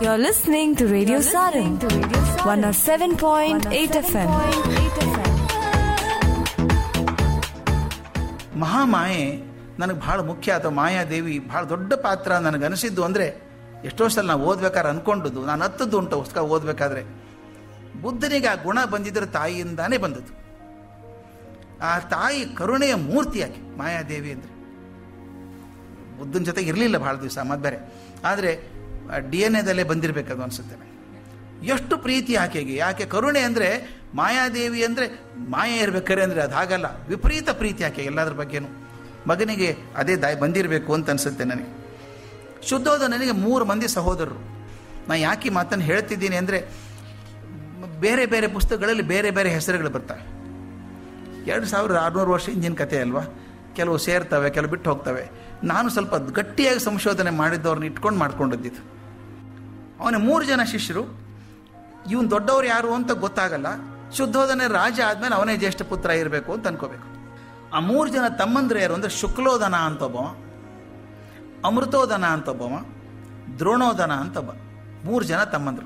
You're listening to Radio Sarin, 107.8 FM. ಮಹಾಮಾಯೆ ನನಗೆ ಭಾಳ ಮುಖ್ಯ ಅಥವಾ ಮಾಯಾದೇವಿ ಭಾಳ ದೊಡ್ಡ ಪಾತ್ರ ನನಗೆ ಅನಿಸಿದ್ದು ಅಂದರೆ ಎಷ್ಟೋ ಸಲ ನಾವು ಓದ್ಬೇಕಾದ್ರೆ ಅಂದ್ಕೊಂಡದ್ದು ನಾನು ಹತ್ತದ್ದು ಉಂಟು ಪುಸ್ತಕ ಓದಬೇಕಾದ್ರೆ ಬುದ್ಧನಿಗೆ ಆ ಗುಣ ಬಂದಿದ್ದರೆ ತಾಯಿಯಿಂದಾನೇ ಬಂದದ್ದು ಆ ತಾಯಿ ಕರುಣೆಯ ಮೂರ್ತಿ ಆಕೆ ಮಾಯಾದೇವಿ ಅಂದರೆ ಬುದ್ಧನ ಜೊತೆಗೆ ಇರಲಿಲ್ಲ ಭಾಳ ದಿವಸ ಮತ್ತೆ ಬೇರೆ ಆದರೆ ಡಿ ಎನ್ ಎದಲ್ಲೇ ಬಂದಿರಬೇಕದು ಅನಿಸುತ್ತೆ ನನಗೆ. ಎಷ್ಟು ಪ್ರೀತಿ ಆಕೆಗೆ ಯಾಕೆ ಕರುಣೆ ಅಂದರೆ ಮಾಯಾದೇವಿ ಅಂದರೆ ಮಾಯ ಇರ್ಬೇಕಾರೆ ಅಂದರೆ ಅದು ಹಾಗಲ್ಲ ವಿಪರೀತ ಪ್ರೀತಿ ಆಕೆ ಎಲ್ಲದ್ರ ಬಗ್ಗೆನೂ ಮಗನಿಗೆ ಅದೇ ದಾಯ ಬಂದಿರಬೇಕು ಅಂತ ಅನಿಸುತ್ತೆ ನನಗೆ ಶುದ್ಧೋದ ನನಗೆ ಮೂರು ಮಂದಿ ಸಹೋದರರು ನಾನು ಯಾಕೆ ಈ ಮಾತನ್ನು ಹೇಳ್ತಿದ್ದೀನಿ ಅಂದರೆ ಬೇರೆ ಬೇರೆ ಪುಸ್ತಕಗಳಲ್ಲಿ ಬೇರೆ ಬೇರೆ ಹೆಸರುಗಳು ಬರ್ತವೆ ಎರಡು ಸಾವಿರದ ಆರುನೂರು ವರ್ಷ ಹಿಂದಿನ ಕಥೆ ಅಲ್ವಾ ಕೆಲವು ಸೇರ್ತವೆ ಕೆಲವು ಬಿಟ್ಟು ಹೋಗ್ತವೆ ನಾನು ಸ್ವಲ್ಪ ಗಟ್ಟಿಯಾಗಿ ಸಂಶೋಧನೆ ಮಾಡಿದ್ದವ್ರನ್ನ ಇಟ್ಕೊಂಡು ಮಾಡ್ಕೊಂಡಿದ್ದಿದ್ದು ಅವನ ಮೂರು ಜನ ಶಿಷ್ಯರು ಇವನು ದೊಡ್ಡವ್ರು ಯಾರು ಅಂತ ಗೊತ್ತಾಗಲ್ಲ ಶುದ್ಧೋಧನೆ ರಾಜ ಆದಮೇಲೆ ಅವನೇ ಜ್ಯೇಷ್ಠ ಪುತ್ರ ಇರಬೇಕು ಅಂತ ಅನ್ಕೋಬೇಕು ಆ ಮೂರು ಜನ ತಮ್ಮಂದ್ರೆ ಯಾರು ಅಂದರೆ ಶುಕ್ಲೋದನ ಅಂತ ಒಬ್ಬವ ಅಮೃತೋದನ ಅಂತ ಒಬ್ಬವ ದ್ರೋಣೋದನ ಅಂತ ಒಬ್ಬ ಮೂರು ಜನ ತಮ್ಮಂದ್ರು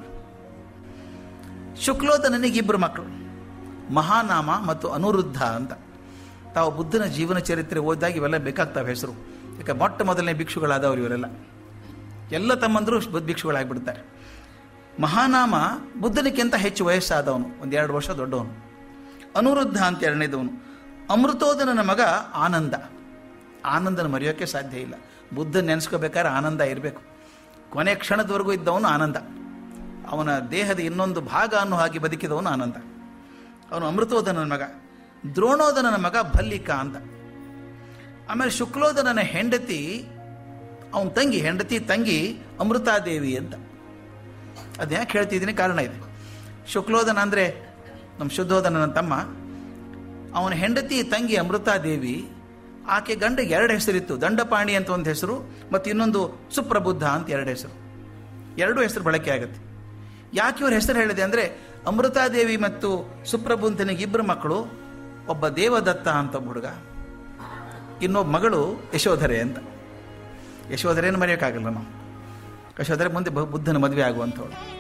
ಶುಕ್ಲೋದನನಿಗೆ ಇಬ್ಬರು ಮಕ್ಕಳು ಮಹಾನಾಮ ಮತ್ತು ಅನುರುದ್ಧ ಅಂತ ತಾವು ಬುದ್ಧನ ಜೀವನ ಚರಿತ್ರೆ ಓದಿದಾಗ ಇವೆಲ್ಲ ಬೇಕಾಗ್ತವೆ ಹೆಸರು ಯಾಕೆ ಮೊಟ್ಟ ಮೊದಲನೇ ಭಿಕ್ಷುಗಳಾದವರು ಇವರೆಲ್ಲ ಎಲ್ಲ ತಮ್ಮಂದರು ಬುದ್ಧ ಭಿಕ್ಷುಗಳಾಗ್ಬಿಡ್ತಾರೆ ಮಹಾನಾಮ ಬುದ್ಧನಿಗಿಂತ ಹೆಚ್ಚು ವಯಸ್ಸಾದವನು ಒಂದೆರಡು ವರ್ಷ ದೊಡ್ಡವನು ಅನುರುದ್ಧ ಅಂತ ಎರಡನೇದವನು ಅಮೃತೋದನನ ಮಗ ಆನಂದ ಆನಂದನ ಮರೆಯೋಕ್ಕೆ ಸಾಧ್ಯ ಇಲ್ಲ ಬುದ್ಧ ನೆನೆಸ್ಕೋಬೇಕಾದ್ರೆ ಆನಂದ ಇರಬೇಕು ಕೊನೆ ಕ್ಷಣದವರೆಗೂ ಇದ್ದವನು ಆನಂದ ಅವನ ದೇಹದ ಇನ್ನೊಂದು ಭಾಗ ಅನ್ನೋ ಹಾಗೆ ಬದುಕಿದವನು ಆನಂದ ಅವನು ಅಮೃತೋದನನ ಮಗ ದ್ರೋಣೋದನನ ಮಗ ಭಲ್ಲಿಕ ಅಂತ ಆಮೇಲೆ ಶುಕ್ಲೋದನನ ಹೆಂಡತಿ ಅವನ ತಂಗಿ ಹೆಂಡತಿ ತಂಗಿ ಅಮೃತಾದೇವಿ ಅಂತ ಅದು ಯಾಕೆ ಹೇಳ್ತಿದ್ದೀನಿ ಕಾರಣ ಇದೆ ಶುಕ್ಲೋದನ ಅಂದರೆ ನಮ್ಮ ಶುದ್ಧೋದನನ ತಮ್ಮ ಅವನ ಹೆಂಡತಿ ತಂಗಿ ಅಮೃತಾದೇವಿ ಆಕೆ ಗಂಡಗೆ ಎರಡು ಹೆಸರಿತ್ತು ದಂಡಪಾಣಿ ಅಂತ ಒಂದು ಹೆಸರು ಮತ್ತು ಇನ್ನೊಂದು ಸುಪ್ರಬುದ್ಧ ಅಂತ ಎರಡು ಹೆಸರು ಎರಡೂ ಹೆಸರು ಬಳಕೆ ಆಗುತ್ತೆ ಯಾಕೆ ಇವ್ರ ಹೆಸರು ಹೇಳಿದೆ ಅಂದರೆ ಅಮೃತಾದೇವಿ ಮತ್ತು ಸುಪ್ರಬುದ್ಧನಿಗೆ ಇಬ್ಬರು ಮಕ್ಕಳು ಒಬ್ಬ ದೇವದತ್ತ ಅಂತ ಒಬ್ಬ ಹುಡುಗ ಇನ್ನೊಬ್ಬ ಮಗಳು ಯಶೋಧರೆ ಅಂತ ಯಶೋಧರೆಯನ್ನು ಮರೆಯೋಕ್ಕಾಗಲ್ಲ ನಾವು ಯಶೋಧರೆ ಮುಂದೆ ಬ- ಬುದ್ಧನ ಮದುವೆ ಆಗುವಂಥವಳು